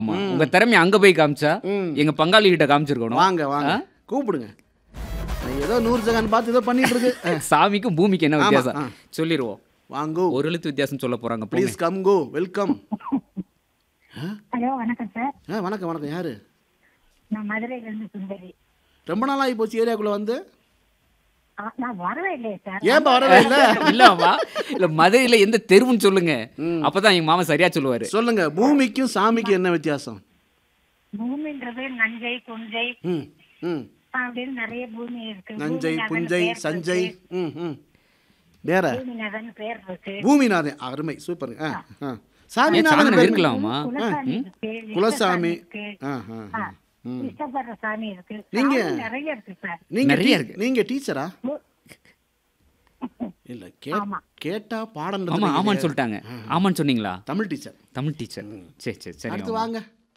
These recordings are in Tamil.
ஆமா. உங்க திறமைய அங்க போய் காமிச்சா ம். எங்க பங்காளி கிட்ட காமிச்சிருக்கணும் வாங்க வாங்க கூப்பிடுங்க நான் ஏதோ நூறு செகண்ட் பார்த்து ஏதோ பண்ணிட்டு இருக்கு அஹ், சாமிக்கும் பூமிக்கு என்ன ஆமா, வித்தியாசம் ஆ. சொல்லிடுவோம் வாங்கோ ஒரு எழுத்து வித்தியாசம் சொல்ல போறாங்க please please come go welcome hello வணக்கம் சார் ஆ வணக்கம் வணக்கம் யாரு நான் மதுரையிலேருந்து சுந்தரி ரொம்ப நாள் ஆகி போச்சு ஏரியாக்குள்ள வந்து ஆ, நான் வரவே இல்லையே சார் ஏன்பா வரவே இல்லை இல்லம்மா இல்ல மதுரையில எந்த தெருவுன்னு சொல்லுங்க அப்பதான் எங்க மாமா சரியா சொல்லுவாரு சொல்லுங்க பூமிக்கும் சாமிக்கும் என்ன வித்தியாசம் பூமின்றது நஞ்சை புஞ்சை ம் ம் அப்படின்னு நிறைய பூமி இருக்கு நஞ்சை பூமிநாதன் புஞ்சை பேர் சஞ்சை இருக்கு. ம் ம் வேற பூமிநாதன் பேர் இருக்கு பூமிநாதன் அருமை சூப்பருங்க ஆ ஆ ஏன் சாமிநாதன் சாமி பேர் இருக்கலாமா குலசாமி இருக்கு குலசாமி இருக்கு ஆ ஆ ஆ. ம் இஷ்டப்படுற சாமி இருக்கு நீங்க- சாமி நிறைய இருக்கு சார் நீங்க நிறைய டீ- இருக்கு. நீங்க டீச்சரா பூ- இல்ல கே ஆமா. கேட்டா பாடம் ஆமா நடத்துறீங்க. ஆமான்னு சொல்லிட்டாங்க ஆமான்னு சொன்னீங்களா தமிழ் டீச்சர் தமிழ் டீச்சர் சரி சரி சரி அடுத்து மாமா. வாங்க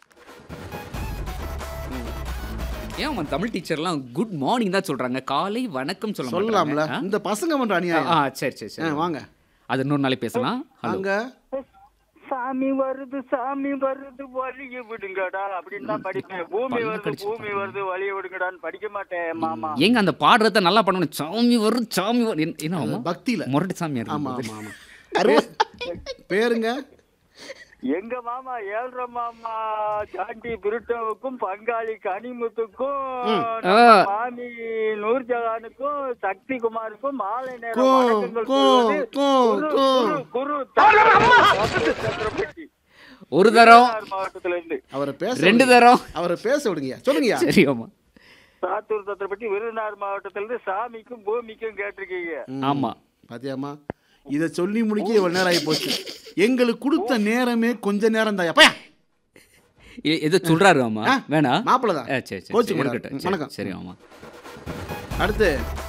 ஏன் அவன் தமிழ் டீச்சர்லாம் குட் மார்னிங் தான் சொல்றாங்க காலை வணக்கம் சொல்ல சொல்லலாம்ல மாட்டாங்க. இந்த பசங்க பண்ற ஆ, அநியாயம் ஆ சரி சரி ஆ, சரி வாங்க அது இன்னொரு நாளைக்கு பேசலாம் ஹலோ வாங்க சாமி வருது சாமி வருது வழிய விடுங்கடா அப்படின்னு தான் படிப்பேன் பூமி பல்ல வருது கடிச்சு பூமி வருது வழிய விடுங்கடான்னு படிக்க மாட்டேன் மாமா ஏங்க அந்த பாடுறத நல்லா பண்ணணும் சாமி வரும் சாமி வரும் என்ன- என்ன ஆமா பக்தியில முரட்டு சாமி ஆமா இருக்கும் ஆமா ஆமா பே- பேருங்க எங்க மாமா ஏழ்ற மாமா ஜாண்டி பிருட்டோவுக்கும் பங்காளி கனிமுத்துக்கும் நம்ம ஆ. மாமி நூர்ஜஹானுக்கும் சக்தி குமாருக்கும் மாலை நேர கோ, வணக்கங்கள் கோ, சொல்வது கோ, குரு, கோ. குரு, குரு சக்கரவர்த்தி ஒரு தரம் திருவாரூர் மாவட்டத்துல இருந்து அவரை பேச ரெண்டு விடுங்க. தரம் அவரை பேச விடுங்க சொல்லுங்கய்யா சரி ஆமா சாத்தூர் சத்திரப்பட்டி விருதுநகர் மாவட்டத்துல இருந்து சாமிக்கும் பூமிக்கும் கேட்டிருக்கீங்க ஆமா பாத்தியாமா இதை சொல்லி முடிக்க இவ்வளவு நேரம் ஆகி போச்சு எங்களுக்கு கொடுத்த நேரமே கொஞ்ச நேரம் தான் பையா எ- ஏதோ சொல்றாரு ஆமா ஆ, வேணா மாப்பிள்ளை தான். ஆ, சரி சரி, கோச்சுக்க சரி கூடாது. இருக்கட்டும் வணக்கம். சரி, சரி ஆமா அடுத்து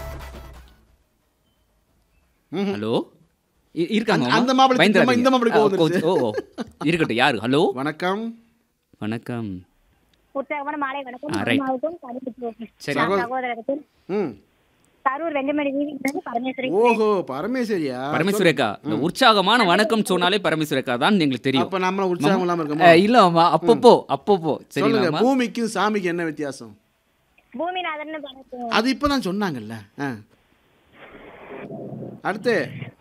ஹலோ இ- இருக்காங்க அந்த- ஆமா? அந்த மாப்பிள்ளை பயந்துடாதீங்க. இந்த மாப்பிள்ளை ஆ, கோவம் கோச்சு- ஓ ஓ இருக்கட்டும் யாரு ஹலோ வணக்கம் வணக்கம் உற்சாகமான மாலை வணக்கம் ஆ, right. மாமாவுக்கும் கருத்து சரி. சகோதரருக்கும் ம் கரூர் வெங்கமேடு வீதியிலிருந்து பரமேஸ்வரி ஓஹோ பரமேஸ்வரியா பரமேஸ்வரேக்கா இந்த உற்சாகமான வணக்கம் சொன்னாலே பரமேஸ்வரேக்கா தான் எங்களுக்கு தெரியும் அப்ப நம்மள உற்சாகம் இல்லாம ஆ, இருக்கோமா இல்ல ஆமா அப்பப்போ அப்பப்போ சொல்லுங்க சரிங்களா பூமிக்கும் சாமிக்கும் என்ன வித்தியாசம் பூமிநாதன் வணக்கம் அது இப்பதான் சொன்னாங்கல்ல ஆ. அடுத்து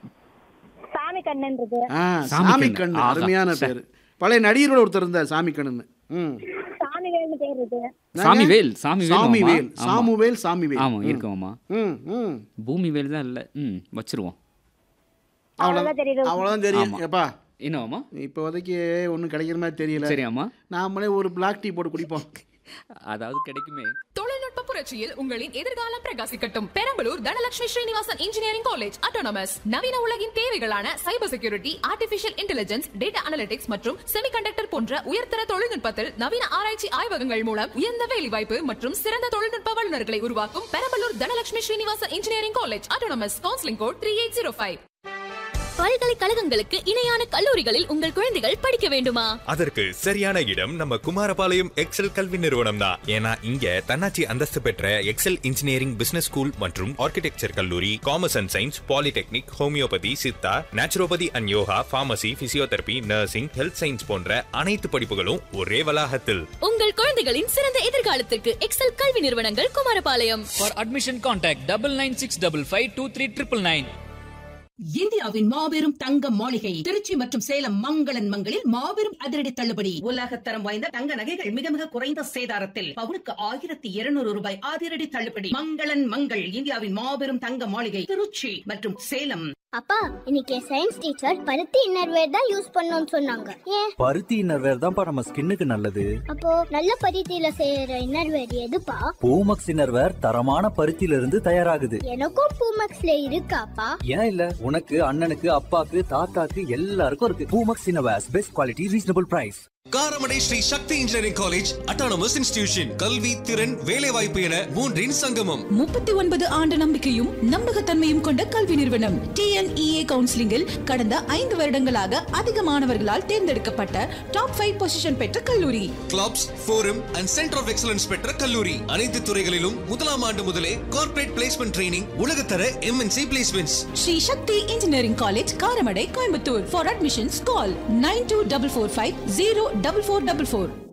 சாமி கண்ணன் இருக்கு ஆ, சாமி சாமி கண்ணு. கண்ணு ஆஹா, அருமையான சே. பேரு பழைய நடிகரோட ஒருத்தர் இருந்தார் சாமி கண்ணுன்னு ம் சாமி வேல்னு பேர் இருக்கு சாமி வேல் சாமி வேல் சாமி ஆமா. வேல் ஆமா. சாமுவேல் சாமி வேல் ஆமா இருக்கு ஆமா ம் ம் பூமி வேல் தான் இல்ல ம் வச்சிருவோம் அவ்வளவுதான் தெரியுது அவ்வளோதான் தெரியும் ஆமா. எப்பா என்னவாமா இப்போதைக்கு ஒன்றும் கிடைக்கிற மாதிரி தெரியல சரி ஆமா நாமளே ஒரு பிளாக் டீ போட்டு குடிப்போம் அதாவது கிடைக்குமே தொழில்நுட்ப புரட்சியில் உங்களின் எதிர்காலம் பிரகாசிக்கட்டும் Perambalur Dhanalakshmi Srinivasan engineering college autonomous நவீன உலகின் தேவைகளான cyber security artificial intelligence data analytics மற்றும் செமிகண்டக்டர் போன்ற உயர்தர தொழில்நுட்பத்தில் நவீன ஆராய்ச்சி ஆய்வகங்கள் மூலம் உயர்ந்த வேலைவாய்ப்பு மற்றும் சிறந்த தொழில்நுட்ப வல்லுநர்களை உருவாக்கும் Perambalur Dhanalakshmi Srinivasan engineering college autonomous counselling code three eight zero five பல்கலைக்கழகங்களுக்கு இணையான கல்லூரிகளில் உங்கள் குழந்தைகள் படிக்க வேண்டுமா அதற்கு சரியான இடம் நம்ம குமாரபாளையம் எக்ஸல் கல்வி நிறுவனம் தான் ஏன்னா இங்க தன்னாட்சி அந்தஸ்து பெற்ற எக்ஸல் இன்ஜினியரிங் பிசினஸ் ஸ்கூல் மற்றும் ஆர்கிடெக்சர் கல்லூரி commerce and science polytechnic homeopathy Siddha naturopathy and yoga pharmacy physiotherapy nursing health science போன்ற அனைத்து படிப்புகளும் ஒரே வளாகத்தில் உங்கள் குழந்தைகளின் சிறந்த எதிர்காலத்திற்கு எக்ஸல் கல்வி நிறுவனங்கள் Kumarapalayam For admission, contact double nine six double five two three triple nine. இந்தியாவின் மாபெரும் தங்க மாளிகை திருச்சி மற்றும் சேலம் மங்களன் மங்களில் மாபெரும் அதிரடி தள்ளுபடி உலகத்தரம் வாய்ந்த தங்க நகைகள் மிக மிக குறைந்த சேதாரத்தில் பவுனுக்கு ஆயிரத்தி இருநூறு ரூபாய் அதிரடி தள்ளுபடி மங்களன் மங்கள் இந்தியாவின் மாபெரும் தங்க மாளிகை திருச்சி மற்றும் சேலம் அப்பா இன்னைக்கு சயின்ஸ் டீச்சர் பருத்தி இன்னர்வேர் தான் யூஸ் பண்ணணும்னு சொன்னாங்க ஏன் பருத்தி இன்னர்வேர் தான்ப்பா நம்ம ஸ்கின்னுக்கு நல்லது அப்போ நல்ல பருத்தியில செய்யற இன்னர்வேர் எதுப்பா பூமக்ஸ் இன்னர்வேர் தரமான பருத்தியில இருந்து தயாராகுது எனக்கும் பூமக்ஸ்ல இருக்காப்பா ஏன் இல்ல உனக்கு அண்ணனுக்கு அப்பாக்கு தாத்தாக்கு எல்லாருக்கும் இருக்கு Poomex innerwears best quality reasonable price Karamadai Sri Sakthi engineering college autonomous institution கல்வி திறன் வேலைவாய்ப்பு என மூன்றின் சங்கமம் முப்பத்தி ஒன்பது ஆண்டு நம்பிக்கையும் நம்பகத்தன்மையும் கொண்ட கல்வி நிறுவனம் டிஎன்இஏ கவுன்சிலிங்கில் கடந்த ஐந்து வருடங்களாக அதிக மாணவர்களால் தேர்ந்தெடுக்கப்பட்ட டாப் ஃபைவ் பொசிஷன் பெற்ற கல்லூரி clubs forum and centre of excellence பெற்ற கல்லூரி அனைத்து துறைகளிலும் முதலாம் ஆண்டு முதலே கார்ப்பரேட் பிளேஸ்மெண்ட் ட்ரைனிங் உலகத்தர MNC placements Sri Sakthi engineering college Karamadai Coimbatore for admissions call nine two double four five zero double four double four